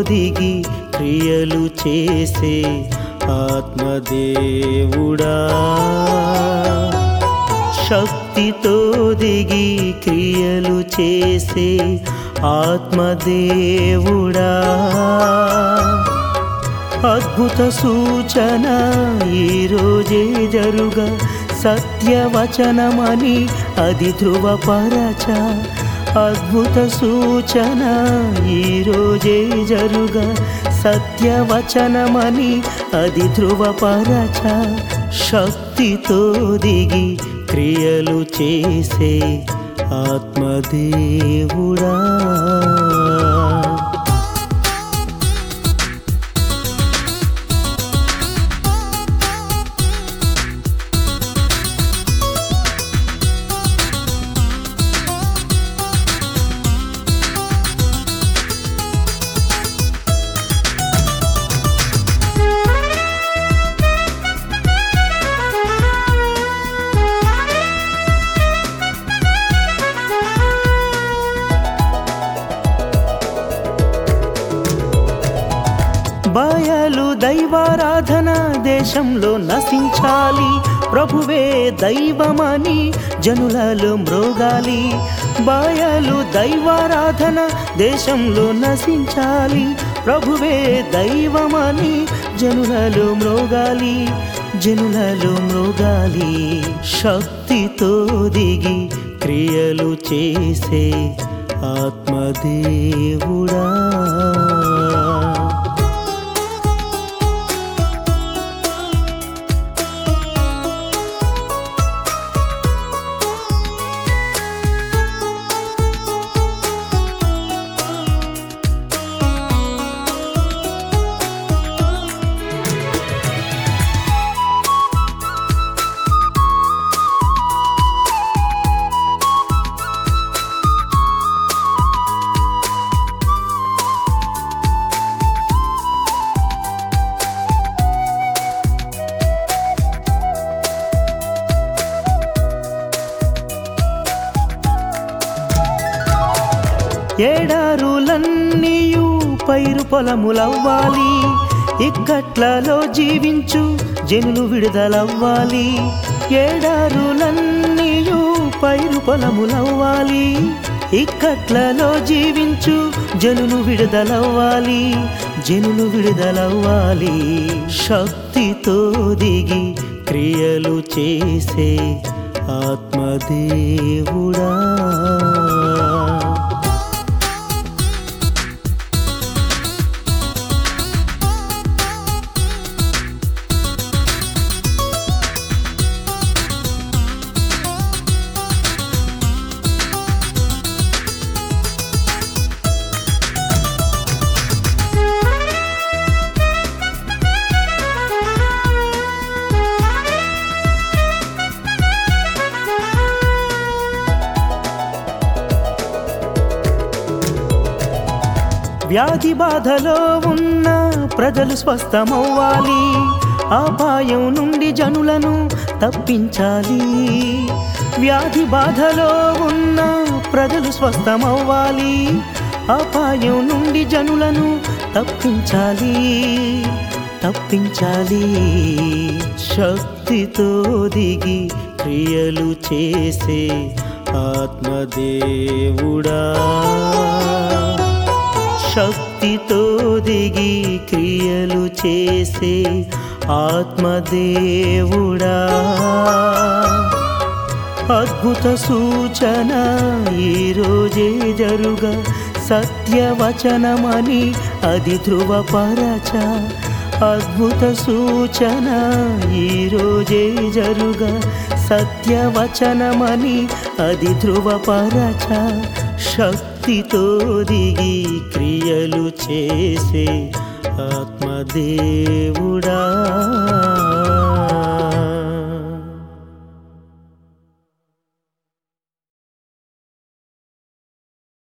దిగి క్రియలు చేసే ఆత్మదేవుడా శక్తితో దిగి క్రియలు చేసే ఆత్మదేవుడా అద్భుత సూచన ఈరోజే జరుగ సత్యవచనమని అది ధృవపరచ అద్భుత సూచన ఈరోజే జరుగ సత్యవచనమని అది ధృవపరచ శక్తితో దిగి క్రియలు చేసే ఆత్మదేవుడా బయలు దైవారాధన దేశంలో నశించాలి ప్రభువే దైవమని జనులలో మ్రోగాలి బయలు దైవారాధన దేశంలో నశించాలి ప్రభువే దైవమని జనులలో మ్రోగాలి జనులలో మ్రోగాలి శక్తితో దిగి క్రియలు చేసే ఆత్మదేవుడా ఏడారులన్నీయు పైరు పొలములవ్వాలి ఇక్కట్లలో జీవించు జనులు విడుదలవ్వాలి ఏడారులన్నీయు పైరు పొలములవ్వాలి ఇక్కట్లలో జీవించు జనులు విడుదలవ్వాలి జనులు విడుదలవ్వాలి శక్తితో దిగి క్రియలు చేసే ఆత్మదేవుడా వ్యాధి బాధలో ఉన్న ప్రజలు స్వస్థమవ్వాలి అపాయం నుండి జనులను తప్పించాలి వ్యాధి బాధలో ఉన్న ప్రజలు స్వస్థమవ్వాలి అపాయం నుండి జనులను తప్పించాలి తప్పించాలి శక్తితో దిగి క్రియలు చేసే ఆత్మదేవుడా శక్తితో దిగి క్రియలు చేసే ఆత్మదేవుడా అద్భుత సూచన ఈరోజే జరుగ సత్యవచనమని అది ధృవపరచ అద్భుత సూచన ఈరోజే జరుగ సత్యవచనమని అది ధృవపరచ శక్తితో దిగి క్రియలు చేసే ఆత్మదేవుడా